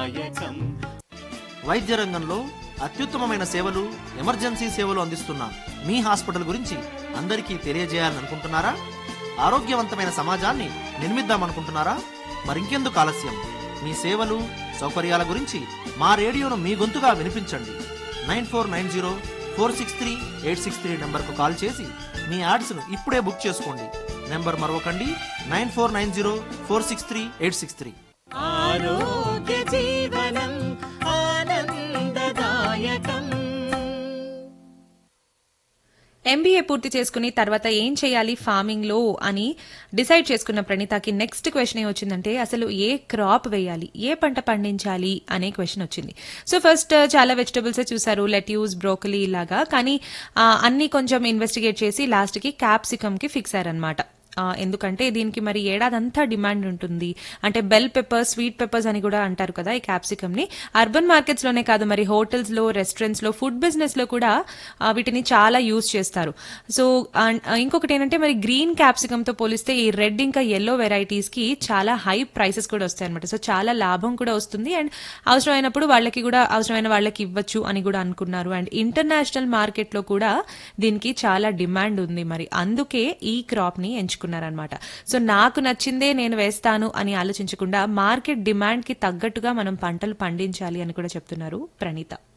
ఆనందదాయకం వైద్య రంగంలో అత్యుత్తమమైన సేవలు ఎమర్జెన్సీ సేవలు అందిస్తున్న మీ హాస్పిటల్ గురించి అందరికీ తెలియజేయాలని అనుకుంటున్నారా ఆరోగ్యవంతమైన సమాజాన్ని నిర్మిద్దామనుకుంటున్నారా మరింకెందుకు ఆలస్యం మీ సేవలు సౌకర్యాల గురించి మా రేడియోను మీ గొంతుగా వినిపించండి nine four nine zero four six three eight six three నెంబర్కు కాల్ చేసి మీ యాడ్స్ను ఇప్పుడే బుక్ చేసుకోండి నెంబర్ మరొకండి nine four nine zero four six three eight six three ఆరోగ్య జీవనం ఆనందదాయకం ఎంబీఏ పూర్తి చేసుకుని తర్వాత ఏం చేయాలి ఫార్మింగ్ లో అని డిసైడ్ చేసుకున్న ప్రణీతకి నెక్స్ట్ క్వశ్చన్ ఏ వచ్చిందంటే అసలు ఏ క్రాప్ వేయాలి ఏ పంట పండించాలి అనే క్వశ్చన్ వచ్చింది సో ఫస్ట్ చాలా వెజిటబుల్స్ చూసారు లెట్యూస్ బ్రోకలీ ఇలాగా కానీ ఆ, అన్ని కొంచెం ఇన్వెస్టిగేట్ చేసి లాస్ట్ కి క్యాప్సికమ్ కి ఫిక్స్ అయ్యారనమాట ఆ, ఎందుకంటే దీనికి మరి ఏడాదంతా డిమాండ్ ఉంటుంది అంటే బెల్ పెప్పర్స్ స్వీట్ పెప్పర్స్ అని కూడా అంటారు కదా ఈ క్యాప్సికమ్ ని అర్బన్ మార్కెట్స్ లోనే కాదు మరి హోటల్స్ లో రెస్టారెంట్స్ లో ఫుడ్ బిజినెస్ లో కూడా ఆ, వీటిని చాలా యూజ్ చేస్తారు సో అండ్, ఆ, ఇంకొకటి ఏంటంటే మరి గ్రీన్ క్యాప్సికమ్ తో పోలిస్తే ఈ రెడ్ ఇంకా ఎల్లో వెరైటీస్ కి చాలా హై ప్రైసెస్ కూడా వస్తాయి అనమాట సో చాలా లాభం కూడా వస్తుంది అండ్ అవసరమైనప్పుడు వాళ్ళకి కూడా అవసరమైన వాళ్ళకి ఇవ్వచ్చు అని కూడా అనుకున్నారు అండ్ ఇంటర్నేషనల్ మార్కెట్ లో కూడా దీనికి చాలా డిమాండ్ ఉంది మరి అందుకే ఈ క్రాప్ ని ఎంచుకున్నారనమాట సో నాకు నచ్చిందే నేను వేస్తాను అని ఆలోచించకుండా మార్కెట్ డిమాండ్ కి తగ్గట్టుగా మనం పంటలు పండించాలి అని కూడా చెప్తున్నారు ప్రణీత